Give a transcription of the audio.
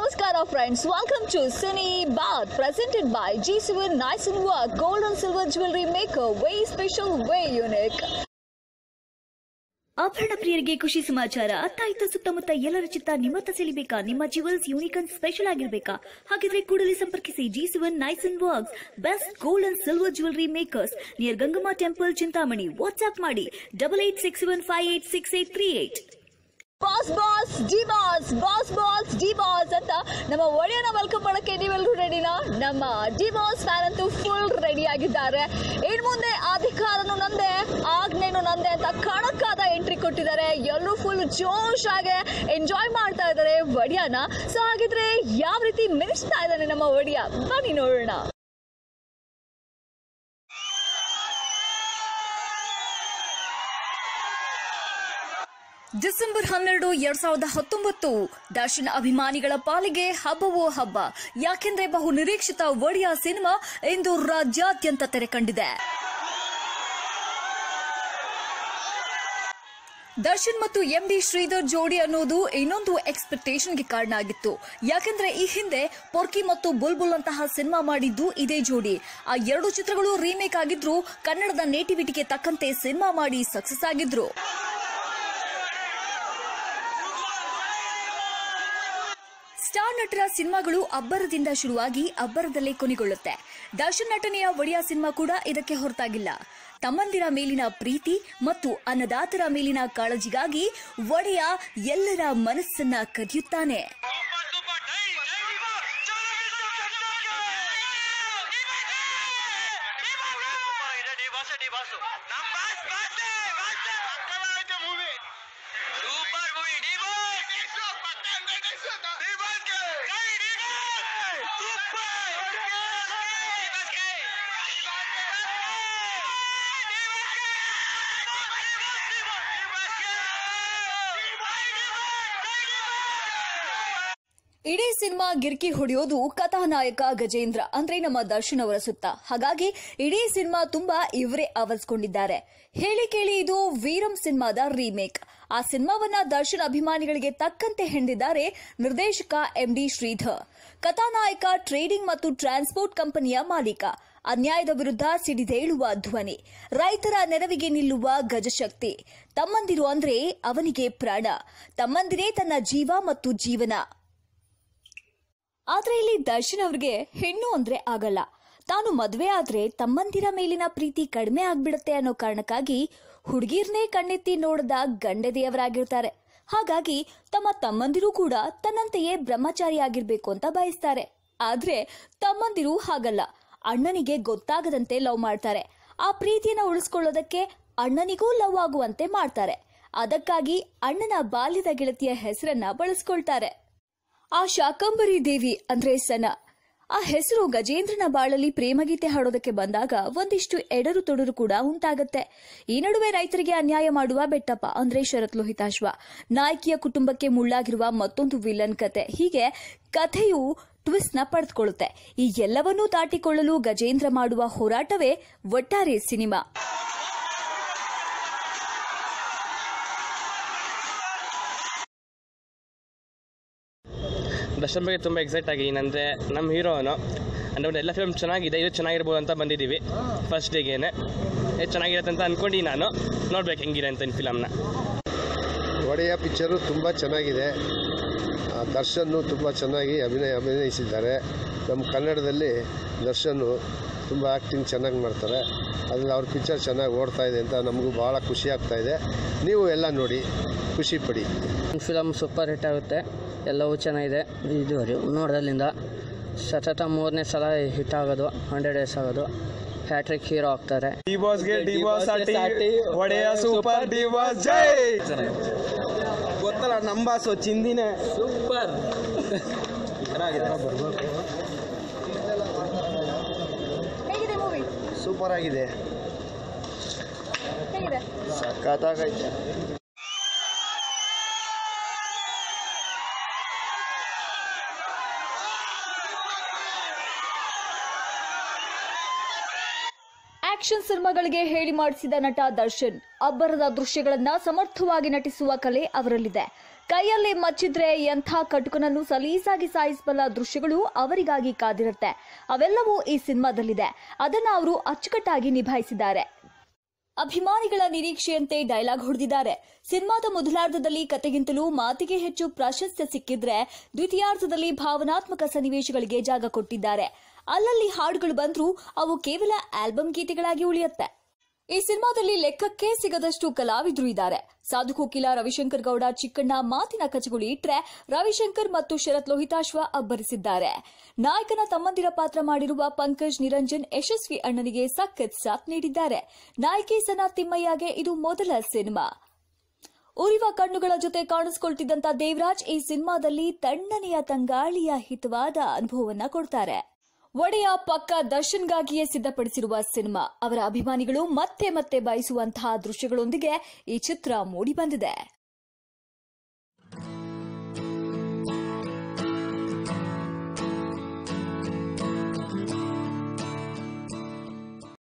Namaskara friends, welcome to Cine Bath presented by G7 Nice and Work Gold and Silver Jewelry Maker, way special, way unique. ಆಭರಣ ಪ್ರಿಯರಿಗೆ ಖುಷಿ ಸಮಾಚಾರ ಅತ್ತ ಇತ್ತ ಸುತ್ತಮುತ್ತ ಎಲ್ಲರ ಚಿತ್ತ ನಿಮ್ಮತ್ತ ಸೆಳಿಬೇಕಾ ನಿಮ್ಮ ಜುವೆಲ್ಸ್ ಯೂನಿಕ್ ಅಂಡ್ ಸ್ಪೆಷಲ್ ಆಗಿರ್ಬೇಕಾ ಹಾಗಿದ್ರೆ ಕೂಡಲೇ ಸಂಪರ್ಕಿಸಿ G seven nice and works best gold and silver jewellery makers near Gangamma temple Chintamani WhatsApp ಮಾಡಿ double eight six seven five eight six eight three eight boss boss G boss boss boss G boss ಅಂತ ನಮ್ಮ ಒಡೆಯನ welcome ಮಾಡಕ್ಕೆ ನೀವೆಲ್ಲರೂ ರೆಡಿನಾ ನಮ್ಮ G boss fan ಅಂತೂ full ready ಆಗಿದ್ದಾರೆ ಇನ್ ಮುಂದೆ ಅಧಿಕಾರನು ನಂದೆ ಆಜ್ಞೆನು ನಂದೆ ಅಂತ ಖಡಕ್ಕಾದ ಎಂಟ್ರಿ ಕೊಟ್ಟಿದ್ದಾರೆ ಎಲ್ಲರೂ ಫುಲ್ ಜೋಶ್ ಆಗಿ ಎಂಜಾಯ್ ಮಾಡ್ತಾ ಇದ್ದಾರೆ ಒಡಿಯಾನ ಸೊ ಹಾಗಿದ್ರೆ ಯಾವ ರೀತಿ ಮಿನಿಸ್ತಾ ಇದ್ದಾನೆ ನಮ್ಮ ಒಡಿಯ ಬನ್ನಿ ನೋಡೋಣ ಡಿಸೆಂಬರ್ ಹನ್ನೆರಡು ಎರಡ್ ಸಾವಿರದ ಹತ್ತೊಂಬತ್ತು ದರ್ಶನ್ ಅಭಿಮಾನಿಗಳ ಪಾಲಿಗೆ ಹಬ್ಬವೋ ಹಬ್ಬ ಯಾಕೆಂದ್ರೆ ಬಹು ನಿರೀಕ್ಷಿತ ಒಡಿಯಾ ಸಿನಿಮಾ ಇಂದು ರಾಜ್ಯಾದ್ಯಂತ ತೆರೆ ಕಂಡಿದೆ ದರ್ಶನ್ ಮತ್ತು ಎಂ ಡಿ ಶ್ರೀಧರ್ ಜೋಡಿ ಅನ್ನೋದು ಇನ್ನೊಂದು ಎಕ್ಸ್ಪೆಕ್ಟೇಷನ್ಗೆ ಕಾರಣ ಆಗಿತ್ತು ಯಾಕೆಂದ್ರೆ ಈ ಹಿಂದೆ ಪೊರ್ಕಿ ಮತ್ತು ಬುಲ್ಬುಲ್ ಅಂತಹ ಸಿನಿಮಾ ಮಾಡಿದ್ದು ಇದೇ ಜೋಡಿ ಆ ಎರಡು ಚಿತ್ರಗಳು ರೀಮೇಕ್ ಆಗಿದ್ರು ಕನ್ನಡದ ನೇಟಿವಿಟಿಗೆ ತಕ್ಕಂತೆ ಸಿನಿಮಾ ಮಾಡಿ ಸಕ್ಸಸ್ ಆಗಿದ್ರು ಸ್ಟಾರ್ ನಟರ ಸಿನಿಮಾಗಳು ಅಬ್ಬರದಿಂದ ಶುರುವಾಗಿ ಅಬ್ಬರದಲ್ಲೇ ಕೊನೆಗೊಳ್ಳುತ್ತೆ ದರ್ಶನ್ ನಟನೆಯ ಒಡಿಯಾ ಸಿನಿಮಾ ಕೂಡ ಇದಕ್ಕೆ ಹೊರತಾಗಿಲ್ಲ ತಮ್ಮಂದಿರ ಮೇಲಿನ ಪ್ರೀತಿ ಮತ್ತು ಅನ್ನದಾತರ ಮೇಲಿನ ಕಾಳಜಿಗಾಗಿ ಒಡೆಯ ಎಲ್ಲರ ಮನಸ್ಸನ್ನ ಕದಿಯುತ್ತಾನೆ ಸೂಪರ್ ಸೂಪರ್ ಡೈ ಡೈ ಡಿವಾ ಚಲೋ ಇದೆ ಡಿವಾಸ್ ಡಿವಾಸ್ ನಮ್ ಬಾಸ್ ಬಾಸ್ ಬಾಸ್ ಅಕ್ಕಲಾಯ್ತು movie super movie D boss D boss ಗೆ ಡೈ ಡಿವಾಸ್ ಸೂಪರ್ ಡಿವಾಸ್ ಗೆ ಇಡೀ ಸಿನಿಮಾ ಗಿರ್ಕಿ ಹೊಡೆಯೋದು ಕಥಾನಾಯಕ ಗಜೇಂದ್ರ ಅಂದ್ರೆ ನಮ್ಮ ದರ್ಶನ್ ಅವರ ಸುತ್ತ ಹಾಗಾಗಿ ಇಡೀ ಸಿನಿಮಾ ತುಂಬಾ ಇವರೇ ಆವರಿಸಿಕೊಂಡಿದ್ದಾರೆ ಹೇಳಿ ಕೇಳಿ ಇದು ವೀರಂ ಸಿನಿಮಾದ ರೀಮೇಕ್ ಆ ಸಿನಿಮಾವನ್ನ ದರ್ಶನ್ ಅಭಿಮಾನಿಗಳಿಗೆ ತಕ್ಕಂತೆ ಹೆಣೆದಿದ್ದಾರೆ ನಿರ್ದೇಶಕ ಎಂ ಡಿ ಶ್ರೀಧರ್ ಕಥಾನಾಯಕ ಟ್ರೇಡಿಂಗ್ ಮತ್ತು ಟ್ರಾನ್ಸ್ಪೋರ್ಟ್ ಕಂಪನಿಯ ಮಾಲೀಕ ಅನ್ಯಾಯದ ವಿರುದ್ಧ ಸಿಡಿದೇಳುವ ಧ್ವನಿ ರೈತರ ನೆರವಿಗೆ ನಿಲ್ಲುವ ಗಜಶಕ್ತಿ ತಮ್ಮಂದಿರು ಅಂದ್ರೆ ಅವನಿಗೆ ಪ್ರಾಣ ತಮ್ಮಂದಿರೇ ತನ್ನ ಜೀವ ಮತ್ತು ಜೀವನ ಆದ್ರೆ ಇಲ್ಲಿ ದರ್ಶನ್ ಅವ್ರಿಗೆ ಹೆಣ್ಣು ಅಂದ್ರೆ ಆಗಲ್ಲ ತಾನು ಮದ್ವೆ ಆದ್ರೆ ತಮ್ಮಂದಿರ ಮೇಲಿನ ಪ್ರೀತಿ ಕಡಿಮೆ ಆಗ್ಬಿಡುತ್ತೆ ಅನ್ನೋ ಕಾರಣಕ್ಕಾಗಿ ಹುಡುಗಿರ್ನೇ ಕಣ್ಣೆತ್ತಿ ನೋಡದ ಗಂಡದೆಯವರಾಗಿರ್ತಾರೆ ಹಾಗಾಗಿ ತಮ್ಮ ತಮ್ಮಂದಿರು ಕೂಡ ತನ್ನಂತೆಯೇ ಬ್ರಹ್ಮಚಾರಿಯಾಗಿರ್ಬೇಕು ಅಂತ ಬಯಸ್ತಾರೆ ಆದ್ರೆ ತಮ್ಮಂದಿರು ಹಾಗಲ್ಲ ಅಣ್ಣನಿಗೆ ಗೊತ್ತಾಗದಂತೆ ಲವ್ ಮಾಡ್ತಾರೆ ಆ ಪ್ರೀತಿಯನ್ನ ಉಳಿಸ್ಕೊಳ್ಳೋದಕ್ಕೆ ಅಣ್ಣನಿಗೂ ಲವ್ ಆಗುವಂತೆ ಮಾಡ್ತಾರೆ ಅದಕ್ಕಾಗಿ ಅಣ್ಣನ ಬಾಲ್ಯದ ಗೆಳತಿಯ ಹೆಸರನ್ನ ಬಳಸ್ಕೊಳ್ತಾರೆ ಆ ಶಾಕಂಬರಿ ದೇವಿ ಅಂದ್ರೆ ಸನ ಆ ಹೆಸರು ಗಜೇಂದ್ರನ ಬಾಳಲ್ಲಿ ಪ್ರೇಮಗೀತೆ ಹಾಡೋದಕ್ಕೆ ಬಂದಾಗ ಒಂದಿಷ್ಟು ಎಡರು ತೊಡರು ಕೂಡ ಉಂಟಾಗತ್ತೆ ಈ ನಡುವೆ ರೈತರಿಗೆ ಅನ್ಯಾಯ ಮಾಡುವ ಬೆಟ್ಟಪ್ಪ ಅಂದ್ರೆ ಶರತ್ ಲೋಹಿತಾಶ್ವ ನಾಯಕಿಯ ಕುಟುಂಬಕ್ಕೆ ಮುಳ್ಳಾಗಿರುವ ಮತ್ತೊಂದು ವಿಲನ್ ಕತೆ ಹೀಗೆ ಕಥೆಯು ಟ್ವಿಸ್ಟ್ ನ ಪಡೆದುಕೊಳ್ಳುತ್ತೆ ಈ ಎಲ್ಲವನ್ನೂ ದಾಟಿಕೊಳ್ಳಲು ಗಜೇಂದ್ರ ಮಾಡುವ ಹೋರಾಟವೇ ಒಟ್ಟಾರೆ ಸಿನಿಮಾ ದರ್ಶನ್ ಬಗ್ಗೆ ತುಂಬ ಎಕ್ಸೈಟ್ ಆಗಿದ್ದೀನಿ ಅಂದರೆ ನಮ್ಮ ಹೀರೋನು ಅಂದರೆ ಎಲ್ಲ ಫಿಲ್ಮ್ ಚೆನ್ನಾಗಿದೆ ಇದು ಚೆನ್ನಾಗಿರ್ಬೋದು ಅಂತ ಬಂದಿದ್ದೀವಿ ಫಸ್ಟ್ ಡೇಗೇನೆ ಇದು ಚೆನ್ನಾಗಿರುತ್ತೆ ಅಂತ ಅಂದ್ಕೊಂಡು ನಾನು ನೋಡ್ಬೇಕು ಹೆಂಗಿದೆ ಅಂತ ಫಿಲಮ್ನ ಒಡೆಯ ಪಿಕ್ಚರು ತುಂಬ ಚೆನ್ನಾಗಿದೆ ಆ, ದರ್ಶನ್ನು ತುಂಬ ಚೆನ್ನಾಗಿ ಅಭಿನಯ ಅಭಿನಯಿಸಿದ್ದಾರೆ ನಮ್ಮ ಕನ್ನಡದಲ್ಲಿ ದರ್ಶನ್ನು ತುಂಬ ಆ್ಯಕ್ಟಿಂಗ್ ಚೆನ್ನಾಗಿ ಮಾಡ್ತಾರೆ ಅದ್ರಲ್ಲಿ ಅವ್ರ ಪಿಕ್ಚರ್ ಚೆನ್ನಾಗಿ ಓಡ್ತಾ ಇದೆ ಅಂತ ನಮಗೂ ಭಾಳ ಖುಷಿ ಆಗ್ತಾ ಇದೆ ನೀವು ಎಲ್ಲ ನೋಡಿ ಖುಷಿ ಪಡಿ ಫಿಲಮ್ ಸೂಪರ್ ಹಿಟ್ ಆಗುತ್ತೆ ಎಲ್ಲವೂ ಚೆನ್ನಾಗಿದೆ ಇದು ನೋಡ್ದಲ್ಲಿಂದ ಸತತ ಮೂರನೇ ಸಲ ಹಿಟ್ ಆಗೋದು ಹಂಡ್ರೆಡ್ ಡೇಸ್ ಆಗೋದು ಹ್ಯಾಟ್ರಿಕ್ ಹೀರೋ ಆಗ್ತಾರೆ ಡಿವಾಸ್ಗೆ ಡಿವಾಸ್ ಆಟಿ ಒಡೆಯ ಸೂಪರ್ ಡಿವಾಸ್ ಜೈ ಗೊತ್ತಲ್ಲ ನಮ್ಮ ಬಾಸು ಚಿಂದಿನೇ ಸೂಪರ್ ಹೇಗಿದೆ ಮೂವಿ ಸೂಪರ್ ಆಗಿದೆ ಹೇಗಿದೆ ಸಖತ್ತಾಗೈತೆ ಆಕ್ಷನ್ ಸಿನಿಮಾಗಳಿಗೆ ಹೇಳಿ ಮಾಡಿಸಿದ ನಟ ದರ್ಶನ್ ಅಬ್ಬರದ ದೃಶ್ಯಗಳನ್ನ ಸಮರ್ಥವಾಗಿ ನಟಿಸುವ ಕಲೆ ಅವರಲ್ಲಿದೆ ಕೈಯಲ್ಲಿ ಮಚ್ಚಿದ್ರೆ ಎಂಥ ಕಟುಕನನ್ನು ಸಲೀಸಾಗಿ ಸಾಯಿಸಬಲ್ಲ ದೃಶ್ಯಗಳು ಅವರಿಗಾಗಿ ಕಾದಿರುತ್ತೆ ಅವೆಲ್ಲವೂ ಈ ಸಿನಿಮಾದಲ್ಲಿದೆ ಅದನ್ನ ಅವರು ಅಚ್ಚುಕಟ್ಟಾಗಿ ನಿಭಾಯಿಸಿದ್ದಾರೆ ಅಭಿಮಾನಿಗಳ ನಿರೀಕ್ಷೆಯಂತೆ ಡೈಲಾಗ್ ಹೊಡೆದಿದ್ದಾರೆ ಸಿನಿಮಾದ ಮೊದಲಾರ್ಧದಲ್ಲಿ ಕತೆಗಿಂತಲೂ ಮಾತಿಗೆ ಹೆಚ್ಚು ಪ್ರಾಶಸ್ತ್ಯ ಸಿಕ್ಕಿದ್ರೆ ದ್ವಿತೀಯಾರ್ಧದಲ್ಲಿ ಭಾವನಾತ್ಮಕ ಸನ್ನಿವೇಶಗಳಿಗೆ ಜಾಗ ಕೊಟ್ಟಿದ್ದಾರೆ ಅಲ್ಲಲ್ಲಿ ಹಾಡುಗಳು ಬಂದ್ರೂ ಅವು ಕೇವಲ ಆಲ್ಬಂ ಗೀತೆಗಳಾಗಿ ಉಳಿಯುತ್ತೆ ಈ ಸಿನಿಮಾದಲ್ಲಿ ಲೆಕ್ಕಕ್ಕೆ ಸಿಗದಷ್ಟು ಕಲಾವಿದರು ಇದ್ದಾರೆ ಸಾಧು ಕೋಕಿಲ ರವಿಶಂಕರ್ ಗೌಡ ಚಿಕ್ಕಣ್ಣ ಮಾತಿನ ಕಚಗುಳಿ ಇಟ್ರೆ ರವಿಶಂಕರ್ ಮತ್ತು ಶರತ್ ಲೋಹಿತಾಶ್ವ ಅಬ್ಬರಿಸಿದ್ದಾರೆ ನಾಯಕನ ತಮ್ಮಂದಿರ ಪಾತ್ರ ಮಾಡಿರುವ ಪಂಕಜ್ ನಿರಂಜನ್ ಯಶಸ್ವಿ ಅಣ್ಣನಿಗೆ ಸಖತ್ ಸಾಥ್ ನೀಡಿದ್ದಾರೆ ನಾಯಕಿ ಸನಾ ತಿಮ್ಮಯ್ಯಗೆ ಇದು ಮೊದಲ ಸಿನಿಮಾ ಉರಿವ ಕಣ್ಣುಗಳ ಜೊತೆ ಕಾಣಿಸಿಕೊಳ್ತಿದ್ದಂತ ದೇವರಾಜ್ ಈ ಸಿನಿಮಾದಲ್ಲಿ ತಣ್ಣನೆಯ ತಂಗಾಳಿಯ ಹಿತವಾದ ಅನುಭವವನ್ನ ಕೊಡ್ತಾರೆ ಒಡೆಯ ಪಕ್ಕ ದರ್ಶನ್ಗಾಗಿಯೇ ಸಿದ್ಧಪಡಿಸಿರುವ ಸಿನಿಮಾ ಅವರ ಅಭಿಮಾನಿಗಳು ಮತ್ತೆ ಮತ್ತೆ ಬಯಸುವಂತಹ ದೃಶ್ಯಗಳೊಂದಿಗೆ ಈ ಚಿತ್ರ ಮೂಡಿಬಂದಿದೆ